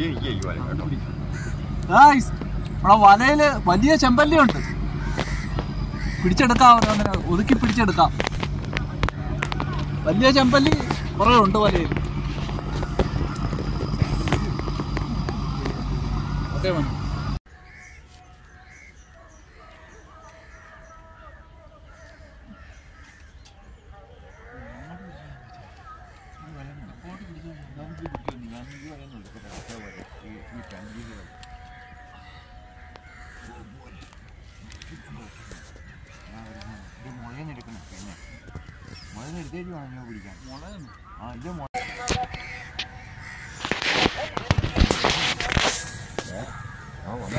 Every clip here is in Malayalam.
ഈ ഈ ഈ വല കേട്ടോ ഗായ്സ് നമ്മുടെ വലയില് വലിയ ചെമ്പല്ലിയുണ്ട് പിടിച്ചെടുക്കാം ഓരോന്നിനെ ഒതുക്കി പിടിച്ചെടുക്കാം വലിയ ചെമ്പല്ലി കുറേ ഉണ്ട് വലയിൽ ഓക്കെ മതി മുളയെടുക്കണം പിന്നെ മുളയെടുത്തേക്ക് വേണം ഞാൻ പിടിക്കാൻ മുളയാണ് ആ ഇത് മുള ആ വല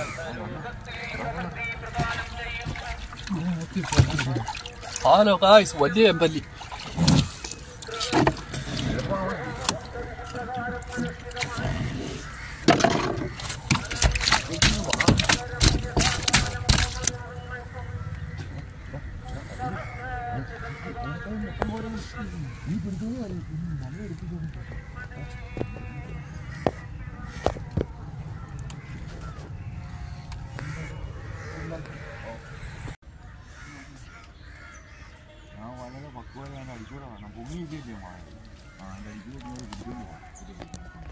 ഹലോ ഗായ്സ് വലിയ ചെമ്പല്ലി ആ വളരെ പക്വത ഞാൻ അടിച്ചുകൂടെ വേണം പൊങ്ങിയില്ലേ മഴ ആ എൻ്റെ അടിച്ചുകൂടെ പിടിക്കുന്നു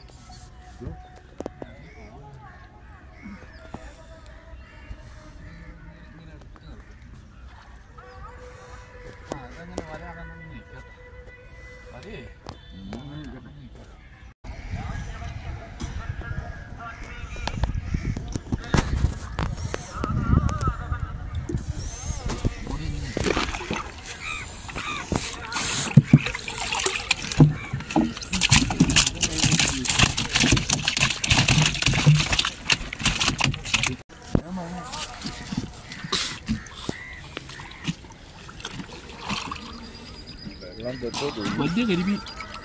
വെള്ളം തെക്കോട്ട് ഒഴി- വലിയ കരിമീൻ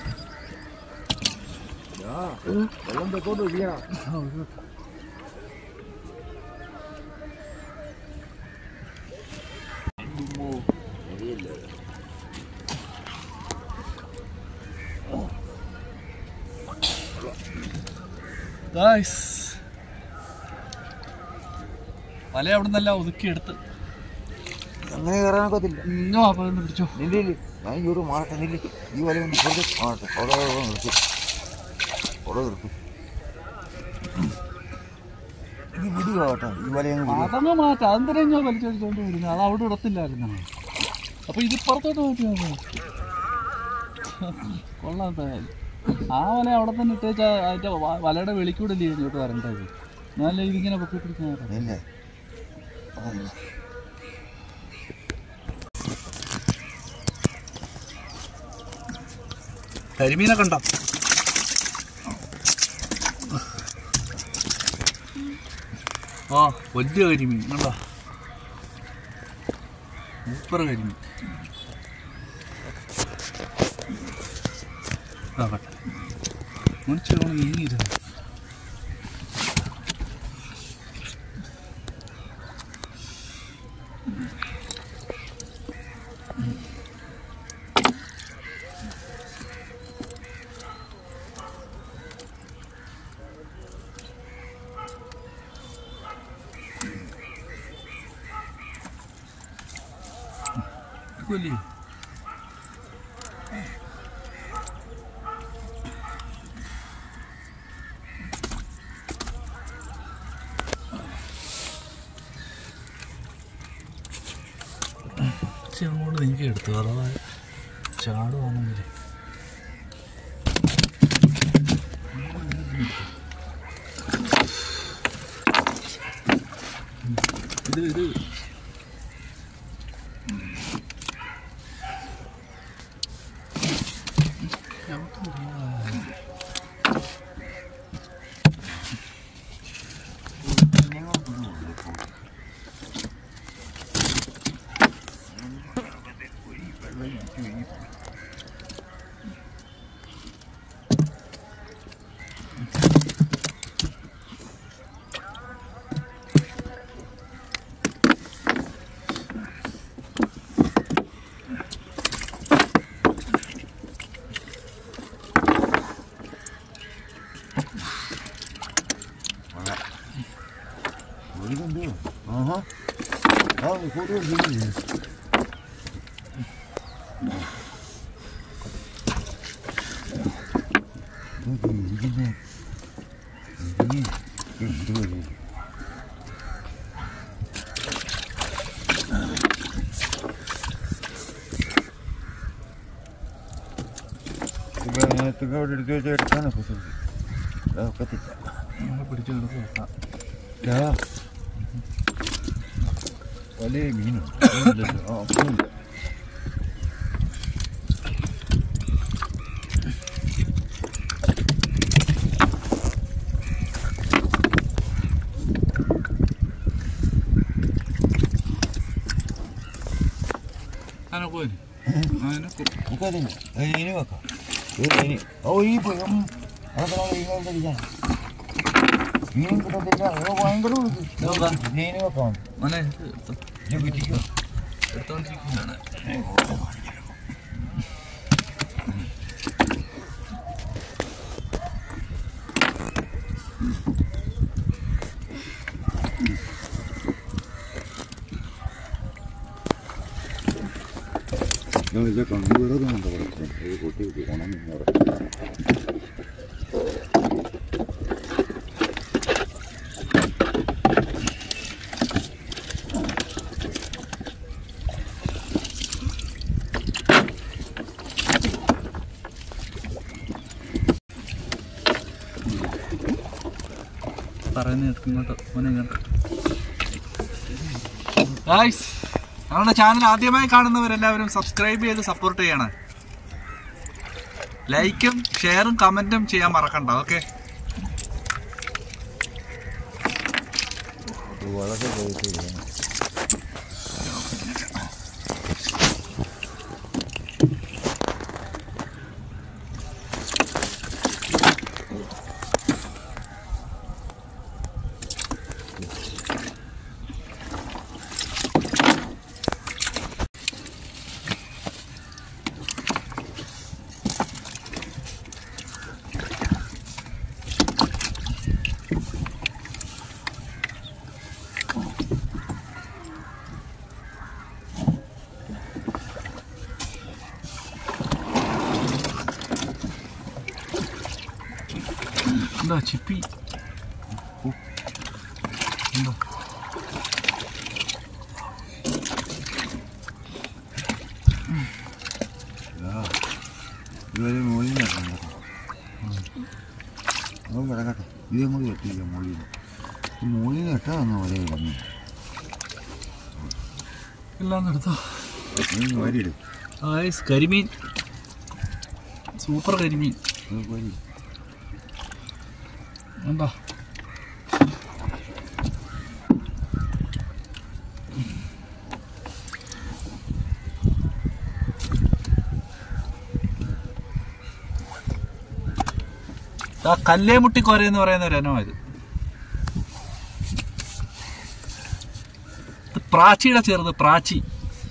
ആ, വെള്ളം തെക്കോട്ട് ഒഴിയണം ഗായ്സ് വല അവിടെ നിന്നെല്ലാം ഒതുക്കിയെടുത്ത് അങ്ങനെ കയറാനൊക്കത്തില്ല ഇന്നോ അപ്പോൾ ഒന്ന് പിടിച്ചോ നില്ലില്ല ഞാൻ ഇങ്ങോട്ട് മാറട്ടെ നില്ല് ഈ വല ഒന്ന് ഇപ്പുറത്ത് മാറട്ടെ അവിടെ അവിടെ നിർത്തും അവിടെ നിർത്തും ഇത് വിടുക കേട്ടോ ഈ വല അങ്ങ് വിടുക അതങ്ങ് മാറ്റാം അതെന്തിനാ ഞാൻ വലിച്ചടിച്ചോണ്ട് വരുന്നത് അത് അവിടെ ഇടത്തില്ലായിരുന്നു അപ്പൊ ഇത് പുറത്തോട്ട് മാറ്റി കൊള്ളാം എന്തായാലും ആ വല അവിടെ തന്നെ ഇട്ടേച്ചാ അതിന്റെ വ- വലയുടെ വെളിക്കൂടല്ലേ ഇങ്ങോട്ട് വരേണ്ടത് എന്നാലേ ഇതിങ്ങനെ പൊക്കി പിടിക്കാൻ ഇല്ല കരിമീനെ കണ്ട ആ വലിയ കരിമീൻ കണ്ട സൂപ്പർ കരിമീൻ ആകട്ടെ മുനിച്ചോണം നീങ്ങിയിരുന്നു കൊല്ലി അങ്ങോട്ട് നിങ്ങൾക്ക് എടുത്തു അഥവാ ചാടുവാണെങ്കിൽ ഇത് ഇത് കൂടുതൽ ചെയ്യില്ലേ? ഇതൊക്കെ ഇരിക്കുന്നെ. ഇരിക്കുന്നെ. എന്തുവാ ഇത്? തുക തുക അവിടെ എടുത്ത് വെച്ചാൽ എടുക്കാനോ കുസൃതി ഒക്കത്തില്ല നമ്മൾ പിടിച്ചു കിടക്കുക വെക്കാം ഇതാ. വലിയ മീനും ഇല്ലല്ലോ. ആ, ഒന്നുമില്ല. അതിനെ പോയി അതിനെ കൊ- നമുക്കതില്ല. അത് ഇനി വെക്കാം. ഇത് ഇനി. ഓ, ഇനി പോയി. ഉം. അതൊക്കെ നമ്മൾ ഇനി കൊണ്ടിരിക്കാം. ഇനിയും കിട്ടത്തില്ല. ഓ, ഭയങ്കര ഇത്. ഇതെന്താ? ഇത് ഇനി വെക്കാം. മോനെ ഇത് എടുത്തോ. ഇത് പിടിക്കോ? എടുത്തോണ്ടിരിക്കുന്നതാണ് ഞാൻ ഇതിലെ കണ്ണു വീടൊന്നുണ്ട് ഇവിടെ. ഇത് കൊട്ടി കൊട്ടി ഉണങ്ങി അവിടെ. പറയുന്ന ഇങ്ങോട്ട് മോനെ ഇങ്ങോട്ട് ഗായ്സ് നമ്മുടെ ചാനൽ ആദ്യമായി കാണുന്നവരെല്ലാവരും സബ്സ്ക്രൈബ് ചെയ്ത് സപ്പോർട്ട് ചെയ്യണം ലൈക്കും ഷെയറും കമന്റും ചെയ്യാൻ മറക്കണ്ട ഓക്കെ ഇത് വളരെ പോയിട്ട് എന്താ ചിപ്പി എന്താ ഇതുവരെ മുകളിൽ നിന്ന് അത് കിടക്കട്ടെ ഇതും കൂടി എത്തിയില്ല മുകളിൽ നിന്ന് മുകളിൽ നിന്ന് എട്ടാ തന്ന പോലെ കിടന്നു എല്ലാം എടുത്തോ നീ വരിയിട് ഗായ്സ് കരിമീൻ സൂപ്പർ കരിമീൻ വരി എന്താ ആ കല്ലേമുട്ടി കോര എന്ന് പറയുന്ന ഒരു ഇനമാണ് ഇത് ഇത് പ്രാച്ചിയുടെ ചെറുത് പ്രാച്ചി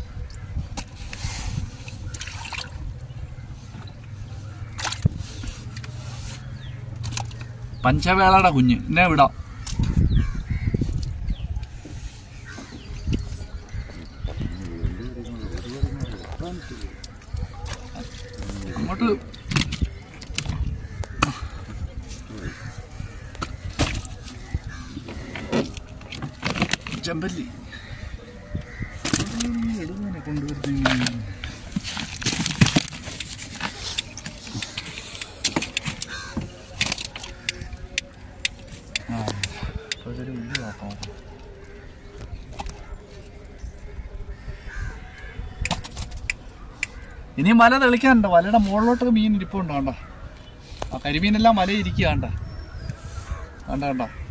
പഞ്ചവേളയുടെ കുഞ്ഞ് എന്നെ വിടാം അങ്ങോട്ട് ചെമ്പല്ലി എടുങ്ങനെ കൊണ്ടുവരുന്നു ആ അതൊരു വലിയ വാക്കാം ഇനി മല തെളിക്കാനുണ്ട് മലയുടെ മുകളിലോട്ടൊക്കെ മീൻ ഇരിപ്പുണ്ട് കണ്ട ആ കരിമീനെല്ലാം മല ഇരിക്കുക കണ്ട കണ്ട കണ്ട